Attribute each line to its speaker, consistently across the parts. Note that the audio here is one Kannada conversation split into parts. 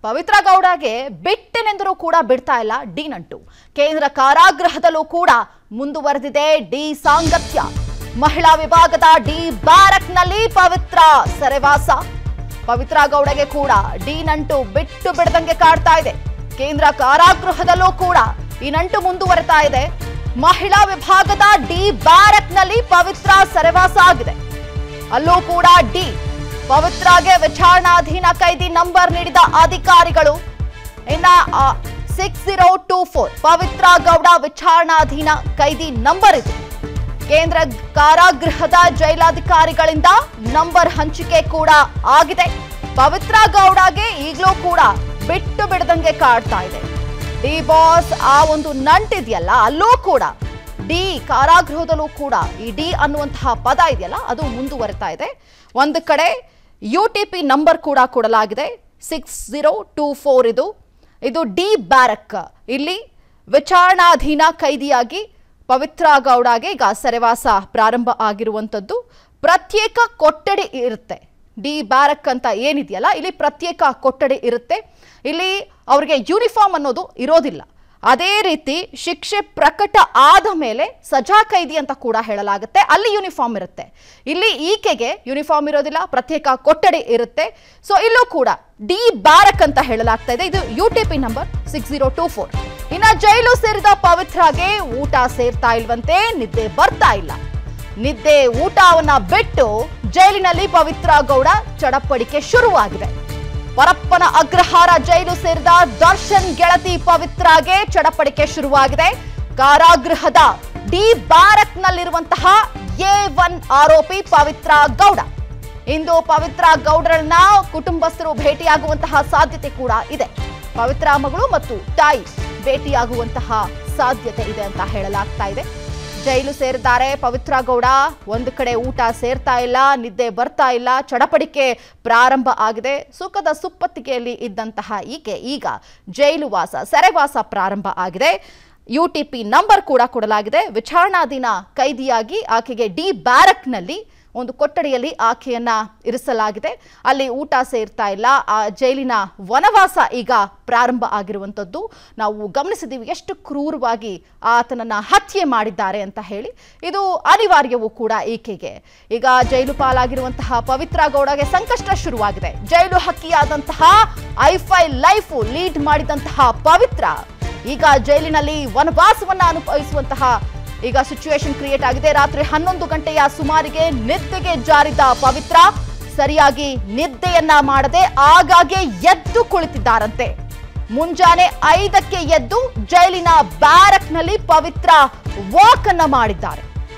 Speaker 1: ಪವಿತ್ರ ಗೌಡಗೆ ಬಿಟ್ಟೆನೆಂದರೂ ಕೂಡ ಬಿಡ್ತಾ ಇಲ್ಲ ಡಿ ನಂಟು ಕೇಂದ್ರ ಕಾರಾಗೃಹದಲ್ಲೂ ಕೂಡ ಮುಂದುವರೆದಿದೆ ಡಿ ಸಾಂಗತ್ಯ ಮಹಿಳಾ ವಿಭಾಗದ ಡಿ ಬ್ಯಾರಕ್ನಲ್ಲಿ ಪವಿತ್ರ ಸೆರೆವಾಸ ಪವಿತ್ರ ಗೌಡಗೆ ಕೂಡ ಡಿ ನಂಟು ಬಿಟ್ಟು ಬಿಡದಂಗೆ ಕಾಡ್ತಾ ಇದೆ ಕೇಂದ್ರ ಕಾರಾಗೃಹದಲ್ಲೂ ಕೂಡ ಈ ನಂಟು ಮುಂದುವರೆತಾ ಇದೆ ಮಹಿಳಾ ವಿಭಾಗದ ಡಿ ಬ್ಯಾರಕ್ನಲ್ಲಿ ಪವಿತ್ರ ಸೆರೆವಾಸ ಆಗಿದೆ ಅಲ್ಲೂ ಕೂಡ ಡಿ ಪವಿತ್ರಾಗೆ ವಿಚಾರಣಾಧೀನ ಕೈದಿ ನಂಬರ್ ನೀಡಿದ ಅಧಿಕಾರಿಗಳು ಇನ್ನ six zero two four Pavithra Gowda ವಿಚಾರಣಾಧೀನ ಕೈದಿ ನಂಬರ್ ಇದು ಕೇಂದ್ರ ಕಾರಾಗೃಹದ ಜೈಲಾಧಿಕಾರಿಗಳಿಂದ ನಂಬರ್ ಹಂಚಿಕೆ ಕೂಡ ಆಗಿದೆ ಪವಿತ್ರ ಗೌಡಗೆ ಈಗಲೂ ಕೂಡ ಬಿಟ್ಟು ಬಿಡದಂಗೆ ಕಾಡ್ತಾ ಇದೆ ಡಿ ಬಾಸ್ ಆ ಒಂದು ನಂಟಿದೆಯಲ್ಲ ಅಲ್ಲೂ ಕೂಡ ಡಿ ಕಾರಾಗೃಹದಲ್ಲೂ ಕೂಡ ಈ ಡಿ ಅನ್ನುವಂತಹ ಪದ ಇದೆಯಲ್ಲ ಅದು ಮುಂದುವರಿತಾ ಇದೆ ಒಂದು ಕಡೆ ಯು ಟಿ ಪಿ ನಂಬರ್ ಕೂಡ ಕೊಡಲಾಗಿದೆ ಸಿಕ್ಸ್ ಜೀರೋ ಟೂ ಫೋರ್ ಇದು ಇದು ಡಿ ಬ್ಯಾರಕ್ ಇಲ್ಲಿ ವಿಚಾರಣಾಧೀನ ಕೈದಿಯಾಗಿ ಪವಿತ್ರ ಗೌಡಗೆ ಈಗ ಸೆರೆವಾಸ ಪ್ರಾರಂಭ ಆಗಿರುವಂಥದ್ದು ಪ್ರತ್ಯೇಕ ಕೊಠಡಿ ಇರುತ್ತೆ ಡಿ ಬ್ಯಾರಕ್ ಅಂತ ಏನಿದೆಯಲ್ಲ ಇಲ್ಲಿ ಪ್ರತ್ಯೇಕ ಕೊಠಡಿ ಇರುತ್ತೆ ಇಲ್ಲಿ ಅವರಿಗೆ ಯೂನಿಫಾರ್ಮ್ ಅನ್ನೋದು ಇರೋದಿಲ್ಲ ಅದೇ ರೀತಿ ಶಿಕ್ಷೆ ಪ್ರಕಟ ಆದ ಮೇಲೆ ಸಜಾ ಕೈದಿ ಅಂತ ಕೂಡ ಹೇಳಲಾಗುತ್ತೆ ಅಲ್ಲಿ ಯೂನಿಫಾರ್ಮ್ ಇರುತ್ತೆ ಇಲ್ಲಿ ಈಕೆಗೆ ಯೂನಿಫಾರ್ಮ್ ಇರೋದಿಲ್ಲ ಪ್ರತ್ಯೇಕ ಕೊಠಡಿ ಇರುತ್ತೆ ಸೊ ಇಲ್ಲೂ ಕೂಡ ಡಿ ಬ್ಯಾರಕ್ ಅಂತ ಹೇಳಲಾಗ್ತಾ ಇದೆ ಇದು U T P number six zero two four ಇನ್ನ ಜೈಲು ಸೇರಿದ ಪವಿತ್ರಾಗೆ ಊಟ ಸೇರ್ತಾ ಇಲ್ವಂತೆ ನಿದ್ದೆ ಬರ್ತಾ ಇಲ್ಲ ನಿದ್ದೆ ಊಟವನ್ನ ಬಿಟ್ಟು ಜೈಲಿನಲ್ಲಿ ಪವಿತ್ರ ಗೌಡ ಚಡಪಡಿಕೆ ಶುರುವಾಗಿದೆ ಪರಪ್ಪನ ಅಗ್ರಹಾರ ಜೈಲು ಸೇರಿದ ದರ್ಶನ್ ಗೆಳತಿ ಪವಿತ್ರಾಗೆ ಚಡಪಡಿಕೆ ಶುರುವಾಗಿದೆ ಕಾರಾಗೃಹದ ಡಿ ಬ್ಯಾರಕ್ನಲ್ಲಿರುವಂತಹ ಎ ಒನ್ ಆರೋಪಿ ಪವಿತ್ರ ಗೌಡ ಇಂದು ಪವಿತ್ರ ಗೌಡರನ್ನ ಕುಟುಂಬಸ್ಥರು ಭೇಟಿಯಾಗುವಂತಹ ಸಾಧ್ಯತೆ ಕೂಡ ಇದೆ ಪವಿತ್ರ ಮಗಳು ಮತ್ತು ತಾಯಿ ಭೇಟಿಯಾಗುವಂತಹ ಸಾಧ್ಯತೆ ಇದೆ ಅಂತ ಹೇಳಲಾಗ್ತಾ ಇದೆ ಜೈಲು ಸೇರಿದ್ದಾರೆ ಪವಿತ್ರ ಗೌಡ ಒಂದು ಕಡೆ ಊಟ ಸೇರ್ತಾ ಇಲ್ಲ ನಿದ್ದೆ ಬರ್ತಾ ಇಲ್ಲ ಚಡಪಡಿಕೆ ಪ್ರಾರಂಭ ಆಗಿದೆ ಸುಖದ ಸುಪ್ಪತ್ತಿಗೆಯಲ್ಲಿ ಇದ್ದಂತಹ ಈಕೆ ಈಗ ಜೈಲು ವಾಸ ಸೆರೆವಾಸ ಪ್ರಾರಂಭ ಆಗಿದೆ ಯು ಟಿ ಪಿ ನಂಬರ್ ಕೂಡ ಕೊಡಲಾಗಿದೆ ವಿಚಾರಣಾಧೀನ ಕೈದಿಯಾಗಿ ಆಕೆಗೆ ಡಿ ಬ್ಯಾರಕ್ನಲ್ಲಿ ಒಂದು ಕೊಠಡಿಯಲ್ಲಿ ಆಕೆಯನ್ನ ಇರಿಸಲಾಗಿದೆ ಅಲ್ಲಿ ಊಟ ಸೇರ್ತಾ ಇಲ್ಲ ಆ ಜೈಲಿನ ವನವಾಸ ಈಗ ಪ್ರಾರಂಭ ಆಗಿರುವಂಥದ್ದು ನಾವು ಗಮನಿಸಿದ್ದೀವಿ ಎಷ್ಟು ಕ್ರೂರವಾಗಿ ಆತನನ್ನ ಹತ್ಯೆ ಮಾಡಿದ್ದಾರೆ ಅಂತ ಹೇಳಿ ಇದು ಅನಿವಾರ್ಯವೂ ಕೂಡ ಈಕೆಗೆ ಈಗ ಜೈಲು ಪಾಲಾಗಿರುವಂತಹ ಪವಿತ್ರ ಗೌಡಗೆ ಸಂಕಷ್ಟ ಶುರುವಾಗಿದೆ ಜೈಲು ಹಕ್ಕಿಯಾದಂತಹ ಐಫೈ ಲೈಫ್ ಲೀಡ್ ಮಾಡಿದಂತಹ ಪವಿತ್ರ ಈಗ ಜೈಲಿನಲ್ಲಿ ವನವಾಸವನ್ನ ಅನುಭವಿಸುವಂತಹ ಈಗ ಸಿಚುವೇಶನ್ ಕ್ರಿಯೇಟ್ ಆಗಿದೆ ರಾತ್ರಿ ಹನ್ನೊಂದು ಗಂಟೆಯ ಸುಮಾರಿಗೆ ನಿದ್ದೆಗೆ ಜಾರಿದ ಪವಿತ್ರ ಸರಿಯಾಗಿ ನಿದ್ದೆಯನ್ನ ಮಾಡದೆ ಆಗಾಗ್ಗೆ ಎದ್ದು ಕುಳಿತಿದ್ದಾರಂತೆ ಮುಂಜಾನೆ ಐದಕ್ಕೆ ಎದ್ದು ಜೈಲಿನ ಬ್ಯಾರಕ್ನಲ್ಲಿ ಪವಿತ್ರ ವಾಕ್ ಅನ್ನ ಮಾಡಿದ್ದಾರೆ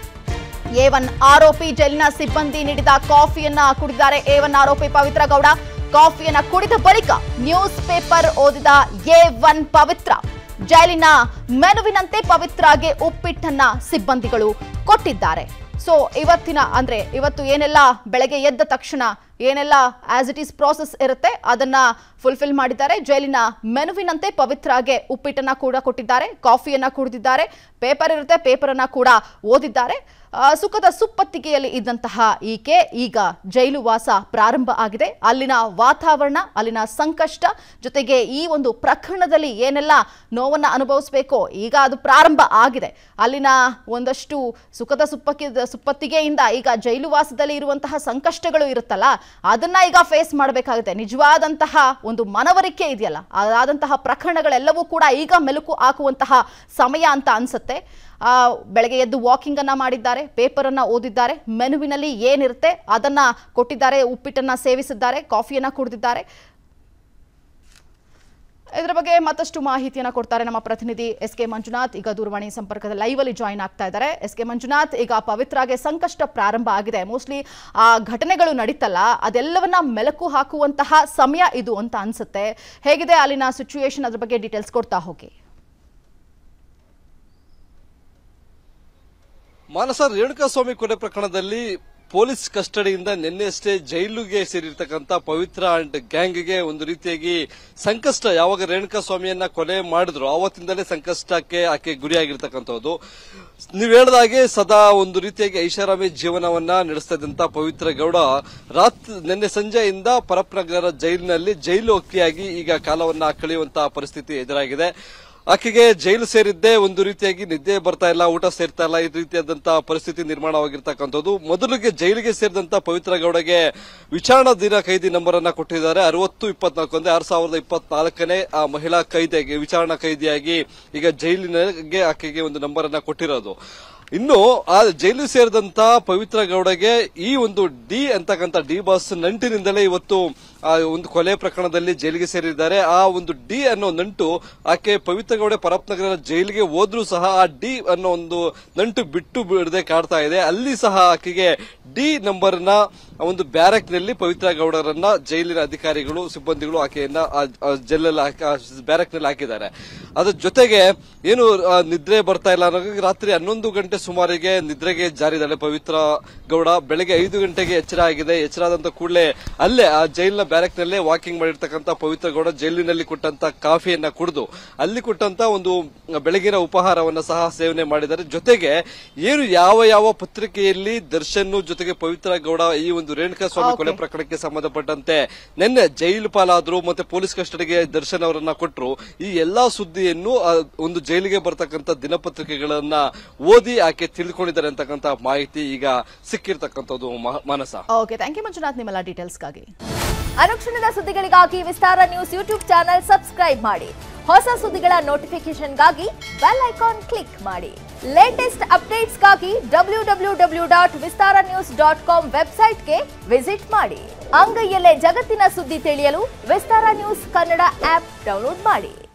Speaker 1: ಎ ಒನ್ ಆರೋಪಿ ಜೈಲಿನ ಸಿಬ್ಬಂದಿ ನೀಡಿದ ಕಾಫಿಯನ್ನ ಕುಡಿದಿದ್ದಾರೆ ಎ ಒನ್ ಆರೋಪಿ ಪವಿತ್ರ ಗೌಡ ಕಾಫಿಯನ್ನ ಕುಡಿದ ಬಳಿಕ ನ್ಯೂಸ್ ಪೇಪರ್ ಓದಿದ ಎ ಒನ್ ಪವಿತ್ರ ಜೈಲಿನ ಮೆನುವಿನಂತೆ ಪವಿತ್ರಾಗೆ ಉಪ್ಪಿಟ್ಟನ್ನ ಸಿಬ್ಬಂದಿಗಳು ಕೊಟ್ಟಿದ್ದಾರೆ ಸೊ ಇವತ್ತಿನ ಅಂದ್ರೆ ಇವತ್ತು ಏನೆಲ್ಲ ಬೆಳಗ್ಗೆ ಎದ್ದ ತಕ್ಷಣ ಏನೆಲ್ಲ ಆಸ್ ಇಟ್ ಈಸ್ ಪ್ರಾಸೆಸ್ ಇರುತ್ತೆ ಅದನ್ನ ಫುಲ್ಫಿಲ್ ಮಾಡಿದ್ದಾರೆ ಜೈಲಿನ ಮೆನುವಿನಂತೆ ಪವಿತ್ರಾಗೆ ಉಪ್ಪಿಟ್ಟನ್ನ ಕೂಡ ಕೊಟ್ಟಿದ್ದಾರೆ ಕಾಫಿಯನ್ನ ಕುಡಿದಿದ್ದಾರೆ ಪೇಪರ್ ಇರುತ್ತೆ ಪೇಪರನ್ನ ಕೂಡ ಓದಿದ್ದಾರೆ ಆ, ಸುಖದ ಸುಪ್ಪತ್ತಿಗೆಯಲ್ಲಿ ಇದ್ದಂತಹ ಈಕೆ ಈಗ ಜೈಲು ವಾಸ ಪ್ರಾರಂಭ ಆಗಿದೆ ಅಲ್ಲಿನ ವಾತಾವರಣ ಅಲ್ಲಿನ ಸಂಕಷ್ಟ ಜೊತೆಗೆ ಈ ಒಂದು ಪ್ರಕರಣದಲ್ಲಿ ಏನೆಲ್ಲ ನೋವನ್ನ ಅನುಭವಿಸಬೇಕೋ ಈಗ ಅದು ಪ್ರಾರಂಭ ಆಗಿದೆ ಅಲ್ಲಿನ ಒಂದಷ್ಟು ಸುಖದ ಸುಪ್ಪಕ್ಕಿ ಸುಪ್ಪತ್ತಿಗೆಯಿಂದ ಈಗ ಜೈಲು ವಾಸದಲ್ಲಿ ಇರುವಂತಹ ಸಂಕಷ್ಟಗಳು ಇರುತ್ತಲ್ಲ ಅದನ್ನ ಈಗ ಫೇಸ್ ಮಾಡಬೇಕಾಗುತ್ತೆ ನಿಜವಾದಂತಹ ಒಂದು ಮನವರಿಕೆ ಇದೆಯಲ್ಲ ಅದಾದಂತಹ ಪ್ರಕರಣಗಳೆಲ್ಲವೂ ಕೂಡ ಈಗ ಮೆಲುಕು ಹಾಕುವಂತಹ ಸಮಯ ಅಂತ ಅನ್ಸುತ್ತೆ ಆ, ಬೆಳಗ್ಗೆ ಎದ್ದು ವಾಕಿಂಗ್ ಅನ್ನ ಮಾಡಿದ್ದಾರೆ ಪೇಪರ್ ಅನ್ನ ಓದಿದ್ದಾರೆ ಮೆನುವಿನಲ್ಲಿ ಏನಿರುತ್ತೆ ಅದನ್ನ ಕೊಟ್ಟಿದ್ದಾರೆ ಉಪ್ಪಿಟ್ಟನ್ನ ಸೇವಿಸಿದ್ದಾರೆ ಕಾಫಿಯನ್ನ ಕುಡಿದಿದ್ದಾರೆ ಇದರ ಬಗ್ಗೆ ಮತ್ತಷ್ಟು ಮಾಹಿತಿಯನ್ನ ಕೊಡ್ತಾರೆ ನಮ್ಮ ಪ್ರತಿನಿಧಿ ಎಸ್ ಕೆ ಮಂಜುನಾಥ್ ಈಗ ದೂರವಾಣಿ ಸಂಪರ್ಕದ ಲೈವ್ ಅಲ್ಲಿ ಜಾಯಿನ್ ಆಗ್ತಾ ಇದ್ದಾರೆ ಎಸ್ ಕೆ ಮಂಜುನಾಥ್ ಈಗ ಪವಿತ್ರಾಗೆ ಸಂಕಷ್ಟ ಪ್ರಾರಂಭ ಆಗಿದೆ ಮೋಸ್ಟ್ಲಿ ಆ ಘಟನೆಗಳು ನಡೀತಲ್ಲ ಅದೆಲ್ಲವನ್ನ ಮೆಲುಕು ಹಾಕುವಂತಹ ಸಮಯ ಇದು ಅಂತ ಅನ್ಸುತ್ತೆ ಹೇಗಿದೆ ಅಲ್ಲಿನ ಸಿಚುಯೇಷನ್ ಅದ್ರ ಬಗ್ಗೆ ಡೀಟೇಲ್ಸ್ ಕೊಡ್ತಾ ಹೋಗಿ
Speaker 2: ಮಾನಸ ರೇಣುಕಾಸ್ವಾಮಿ ಕೊಲೆ ಪ್ರಕರಣದಲ್ಲಿ ಪೊಲೀಸ್ ಕಸ್ಟಡಿಯಿಂದ ನಿನ್ನೆಯಷ್ಟೇ ಜೈಲಿಗೆ ಸೇರಿರ್ತಕ್ಕಂಥ ಪವಿತ್ರ ಅಂಡ್ ಗ್ಯಾಂಗ್ಗೆ ಒಂದು ರೀತಿಯಾಗಿ ಸಂಕಷ್ಟ ಯಾವಾಗ ರೇಣುಕಾ ಸ್ವಾಮಿಯನ್ನ ಕೊಲೆ ಮಾಡಿದ್ರು ಆವತ್ತಿಂದಲೇ ಸಂಕಷ್ಟಕ್ಕೆ ಆಕೆ ಗುರಿಯಾಗಿರ್ತಕ್ಕಂಥದ್ದು ನೀವು ಹೇಳ್ದಾಗೆ ಸದಾ ಒಂದು ರೀತಿಯಾಗಿ ಐಷಾರಾಮಿ ಜೀವನವನ್ನ ನಡೆಸ್ತಾ ಇದ್ದಂತ ಪವಿತ್ರ ಗೌಡ ರಾತ್ರಿ ನಿನ್ನೆ ಸಂಜೆಯಿಂದ ಪರಪ್ನಗರ ಜೈಲಿನಲ್ಲಿ ಜೈಲು ಒಕ್ಕಿಯಾಗಿ ಈಗ ಕಾಲವನ್ನ ಕಳೆಯುವಂತಹ ಪರಿಸ್ಥಿತಿ ಎದುರಾಗಿದೆ ಆಕೆಗೆ ಜೈಲು ಸೇರಿದ್ದೇ ಒಂದು ರೀತಿಯಾಗಿ ನಿದ್ದೆ ಬರ್ತಾ ಇಲ್ಲ ಊಟ ಸೇರ್ತಾ ಇಲ್ಲ ಈ ರೀತಿಯಾದಂತಹ ಪರಿಸ್ಥಿತಿ ನಿರ್ಮಾಣವಾಗಿರ್ತಕ್ಕಂಥದ್ದು ಮೊದಲಿಗೆ ಜೈಲಿಗೆ ಸೇರಿದಂತ ಪವಿತ್ರ ಗೌಡಗೆ ವಿಚಾರಣಾ ದಿನ ಖೈದಿ ನಂಬರ್ ಅನ್ನ ಕೊಟ್ಟಿದ್ದಾರೆ ಅರವತ್ತು ಇಪ್ಪತ್ನಾಲ್ಕು ಅಂದ್ರೆ ಆರ್ ಸಾವಿರದ ಇಪ್ಪತ್ನಾಲ್ಕನೇ ಆ ಮಹಿಳಾ ಕೈದಿಯಾಗಿ ವಿಚಾರಣಾ ಕೈದಿಯಾಗಿ ಈಗ ಜೈಲಿನಗೆ ಆಕೆಗೆ ಒಂದು ನಂಬರ್ ಅನ್ನ ಕೊಟ್ಟಿರೋದು ಇನ್ನು ಆ ಜೈಲು ಸೇರಿದಂತ ಪವಿತ್ರ ಗೌಡಗೆ ಈ ಒಂದು ಡಿ ಅಂತಕ್ಕಂಥ ಡಿ ಬಾಸ್ ನಂಟಿನಿಂದಲೇ ಇವತ್ತು ಆ ಒಂದು ಕೊಲೆ ಪ್ರಕರಣದಲ್ಲಿ ಜೈಲಿಗೆ ಸೇರಿದ್ದಾರೆ ಆ ಒಂದು ಡಿ ಅನ್ನೋ ನಂಟು ಆಕೆ ಪವಿತ್ರ ಗೌಡ ಪರಪ್ನಗರ ಜೈಲಿಗೆ ಹೋದ್ರೂ ಸಹ ಆ ಡಿ ಅನ್ನೋ ಒಂದು ನಂಟು ಬಿಟ್ಟು ಬಿಡದೆ ಕಾಡ್ತಾ ಇದೆ ಅಲ್ಲಿ ಸಹ ಆಕೆಗೆ ಡಿ ನಂಬರ್ ನ ಒಂದು ಬ್ಯಾರಕ್ ನಲ್ಲಿ ಪವಿತ್ರ ಗೌಡರನ್ನ ಜೈಲಿನ ಅಧಿಕಾರಿಗಳು ಸಿಬ್ಬಂದಿಗಳು ಆಕೆಯನ್ನ ಜೈಲಲ್ಲಿ ಬ್ಯಾರಕ್ ನಲ್ಲಿ ಹಾಕಿದ್ದಾರೆ ಅದ್ರ ಜೊತೆಗೆ ಏನು ಆ, ನಿದ್ರೆ ಬರ್ತಾ ಇಲ್ಲ ಅನ್ನೋ ರಾತ್ರಿ ಹನ್ನೊಂದು ಗಂಟೆ ಸುಮಾರಿಗೆ ನಿದ್ರೆಗೆ ಜಾರಿದ್ದಾಳೆ ಪವಿತ್ರ ಗೌಡ ಬೆಳಗ್ಗೆ ಐದು ಗಂಟೆಗೆ ಎಚ್ಚರ ಆಗಿದೆ ಎಚ್ಚರ ಆದಂತ ಕೂಡಲೇ ಅಲ್ಲೇ ಆ ಜೈಲಿನ ಬ್ಯಾರಕ್ ನಲ್ಲೇ ವಾಕಿಂಗ್ ಮಾಡಿರ್ತಕ್ಕಂಥ ಪವಿತ್ರ ಗೌಡ ಜೈಲಿನಲ್ಲಿ ಕೊಟ್ಟಂತ ಕಾಫಿಯನ್ನ ಕುಡಿದು ಅಲ್ಲಿ ಕೊಟ್ಟಂತ ಒಂದು ಬೆಳಗಿನ ಉಪಹಾರವನ್ನ ಸಹ ಸೇವನೆ ಮಾಡಿದ್ದಾರೆ ಜೊತೆಗೆ ಏನು ಯಾವ ಯಾವ ಪತ್ರಿಕೆಯಲ್ಲಿ ದರ್ಶನ್ ಜೊತೆಗೆ ಪವಿತ್ರ ಗೌಡ ಈ ಒಂದು ರೇಣುಕಾ ಸ್ವಾಮಿ ಕೊಲೆ
Speaker 1: Okay.
Speaker 2: ಪ್ರಕರಣಕ್ಕೆ ಸಂಬಂಧಪಟ್ಟಂತೆ ನಿನ್ನೆ ಜೈಲು ಪಾಲಾದ್ರು ಮತ್ತೆ ಪೊಲೀಸ್ ಕಸ್ಟಡಿಗೆ ದರ್ಶನ್ ಅವರನ್ನ ಕೊಟ್ಟರು ಈ ಎಲ್ಲಾ ಸುದ್ದಿಯನ್ನು ಆ, ಒಂದು ಜೈಲಿಗೆ ಬರ್ತಕ್ಕಂಥ ದಿನಪತ್ರಿಕೆಗಳನ್ನ ಓದಿ ಆಕೆ ತಿಳ್ಕೊಂಡಿದ್ದಾರೆ ಅಂತಕ್ಕಂಥ ಮಾಹಿತಿ ಈಗ ಸಿಕ್ಕಿರ್ತಕ್ಕಂಥದ್ದು ಮ- Manasa
Speaker 1: okay thank you Manjunath ನಿಮ್ಮೆಲ್ಲ ಡೀಟೇಲ್ಸ್ಗಾಗಿ
Speaker 3: ಅನುಕ್ಷಣದ ಸುದ್ದಿಗಳಿಗಾಗಿ Vistara news YouTube channel subscribe ಮಾಡಿ ಹೊಸ ಸುದ್ದಿಗಳ ನೋಟಿಫಿಕೇಶನ್ಗಾಗಿ ಬೆಲ್ ಐಕಾನ್ ಕ್ಲಿಕ್ ಮಾಡಿ ಲೇಟೆಸ್ಟ್ ಅಪ್ಡೇಟ್ಸ್ಗಾಗಿ W W W dot Vistara news dot com ವೆಬ್ಸೈಟ್ಗೆ ವಿಸಿಟ್ ಮಾಡಿ ಅಂಗೈಯಲ್ಲೇ ಜಗತ್ತಿನ ಸುದ್ದಿ ತಿಳಿಯಲು Vistara news Kannada app download ಮಾಡಿ